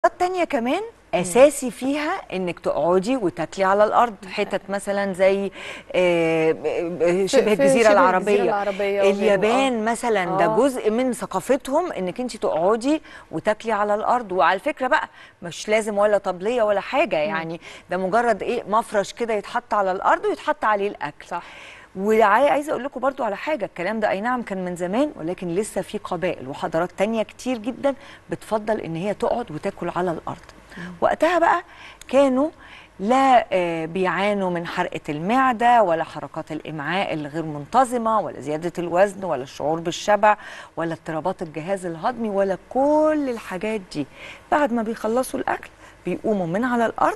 تانية كمان اساسي فيها انك تقعدي وتاكلي على الارض حتت مثلا زي آه، آه، شبه في الجزيره شبه العربيه الجزيرة العربية وغيره، اليابان مثلا ده آه. جزء من ثقافتهم انك انت تقعدي وتاكلي على الارض وعلى فكره بقى مش لازم ولا طبليه ولا حاجه يعني ده مجرد ايه مفرش كده يتحط على الارض ويتحط عليه الاكل صح وعايزه اقول لكم برضو على حاجه الكلام ده اي نعم كان من زمان ولكن لسه في قبائل وحضارات تانية كتير جدا بتفضل ان هي تقعد وتاكل على الارض وقتها بقى كانوا لا آه، بيعانوا من حرقه المعده ولا حركات الامعاء الغير منتظمه ولا زياده الوزن ولا الشعور بالشبع ولا اضطرابات الجهاز الهضمي ولا كل الحاجات دي بعد ما بيخلصوا الاكل بيقوموا من على الارض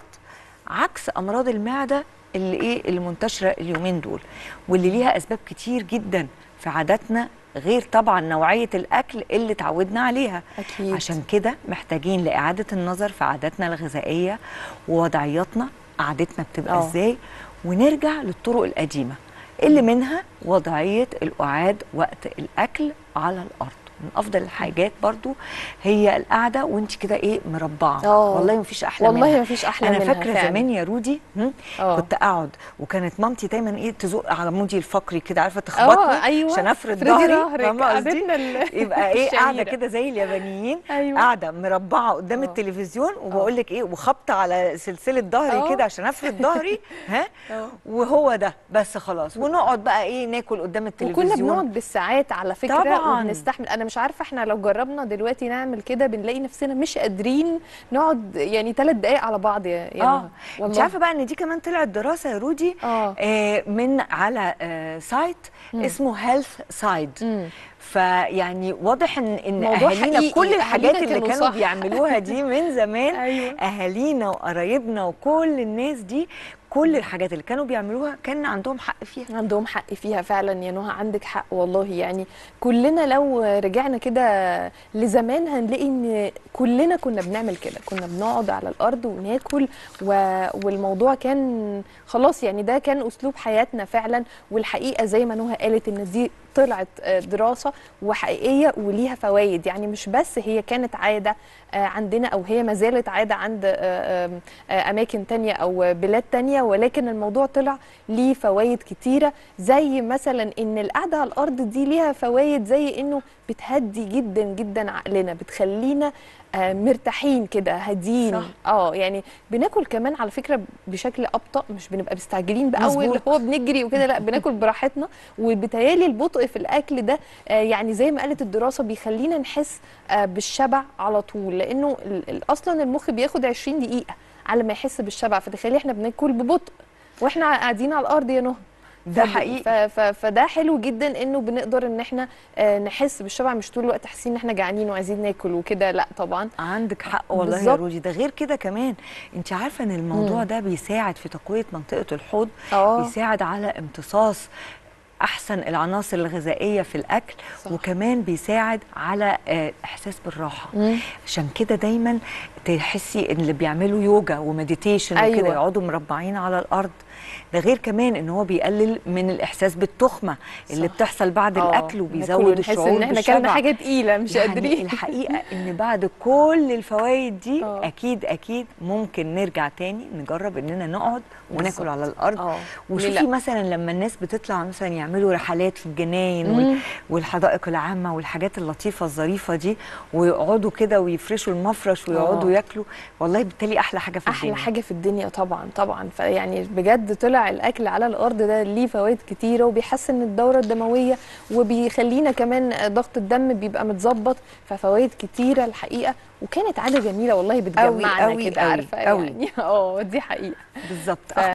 عكس امراض المعده اللي ايه اللي منتشره اليومين دول واللي ليها اسباب كتير جدا في عاداتنا غير طبعا نوعيه الاكل اللي اتعودنا عليها أكيد. عشان كده محتاجين لاعاده النظر في عاداتنا الغذائيه ووضعياتنا قعدتنا بتبقى آه. ازاي ونرجع للطرق القديمه اللي منها وضعيه القعاد وقت الاكل على الارض من افضل الحاجات برضو هي القعده وانت كده ايه مربعه آه. والله مفيش احلى والله منها. مفيش أحلى انا منها فاكره فعلا. زمان يا رودي هم؟ آه. كنت اقعد وكانت مامتي دايما ايه تزق عمودي الفقري كده عارفه تخبطني اه ايوه عشان افرد افردي ظهري ظهرك فاهمة قصدي؟ قعدتنا ال- يبقى ايه قاعده الشهيرة. كده زي اليابانيين أيوة. قاعده مربعه قدام آه. التلفزيون وبقول لك ايه وخبطه على سلسله ظهري آه. كده عشان افرد ظهري ها آه. وهو ده بس خلاص ونقعد بقى ايه ناكل قدام التلفزيون وكنا بنقعد بالساعات على فكره طبعاً. وبنستحمل انا مش عارفه احنا لو جربنا دلوقتي نعمل كده بنلاقي نفسنا مش قادرين نقعد يعني ثلاث دقائق على بعض يا يا اه نهى. انت عارفه بقى ان دي كمان طلعت دراسه يا رودي آه. آه من على آه سايت اسمه هيلث سايد مم. فيعني واضح ان ان موضوع اهالينا حقيقي، كل الحاجات أهالينا اللي كانوا كانوا صح. بيعملوها دي من زمان أيوة. اهالينا وقرايبنا وكل الناس دي كل الحاجات اللي كانوا بيعملوها كان عندهم حق فيها عندهم حق فيها فعلا يا نهى عندك حق والله يعني كلنا لو رجعنا كده لزمان هنلاقي ان كلنا كنا بنعمل كده كنا بنقعد على الارض وناكل و... والموضوع كان خلاص يعني ده كان اسلوب حياتنا فعلا والحقيقه زي ما نهى قالت ان دي طلعت آه، دراسه وحقيقيه وليها فوائد يعني مش بس هي كانت عاده آه، عندنا او هي ما زالت عاده عند آه، آم، آه، اماكن تانية او بلاد تانية ولكن الموضوع طلع ليه فوائد كتيره زي مثلا ان القعده على الارض دي ليها فوائد زي انه بتهدي جدا جدا عقلنا بتخلينا آه، مرتاحين كده هاديين صح. اه يعني بناكل كمان على فكره بشكل ابطا مش بنبقى مستعجلين باول مظبوط. اللي هو بنجري وكده لا بناكل براحتنا وبتهيالي البطء في الاكل ده آه، يعني زي ما قالت الدراسه بيخلينا نحس آه، بالشبع على طول لانه ال- ال- اصلا المخ بياخد 20 دقيقه على ما يحس بالشبع فتخيلي احنا بناكل ببطء واحنا قاعدين على الارض يا نهى ده فب- حقيقي. ف ف فده حلو جدا انه بنقدر ان احنا آه، نحس بالشبع مش طول الوقت حاسين ان احنا جعانين وعايزين ناكل وكده لا طبعا عندك حق والله يا بالظبط. رودي ده غير كده كمان انت عارفه ان الموضوع ده بيساعد في تقويه منطقه الحوض آه. بيساعد على امتصاص احسن العناصر الغذائيه في الاكل صح. وكمان بيساعد على آه، احساس بالراحه مم. عشان كده دايما تحسي ان اللي بيعملوا يوجا ومديتيشن أيوة. وكده يقعدوا مربعين على الارض ده غير كمان ان هو بيقلل من الاحساس بالتخمه اللي صح. بتحصل بعد آه، الاكل ناكل وبيزود ونحس الشعور ان احنا كلنا بالشبع. حاجه تقيله مش يعني قادرين الحقيقه ان بعد كل الفوائد دي آه. اكيد اكيد ممكن نرجع تاني نجرب اننا نقعد وناكل بالظبط. على الارض آه. ليه وشوفي لأ؟ مثلا لما الناس بتطلع مثلا يعملوا رحلات في الجناين وال- مم. والحدائق العامه والحاجات اللطيفه الظريفه دي ويقعدوا كده ويفرشوا المفرش ويقعدوا آه. ياكلوا والله بالتالي احلى حاجه في احلى الدنيا حاجه في الدنيا طبعا طبعا فيعني بجد طلع الاكل على الارض ده ليه فوائد كتيره وبيحسن الدوره الدمويه وبيخلينا كمان ضغط الدم بيبقى متظبط ففوائد كتيره الحقيقه وكانت عاده جميله والله بتجمعنا أوي، كده أوي، عارفه أوي. يعني اه دي حقيقه بالظبط ف-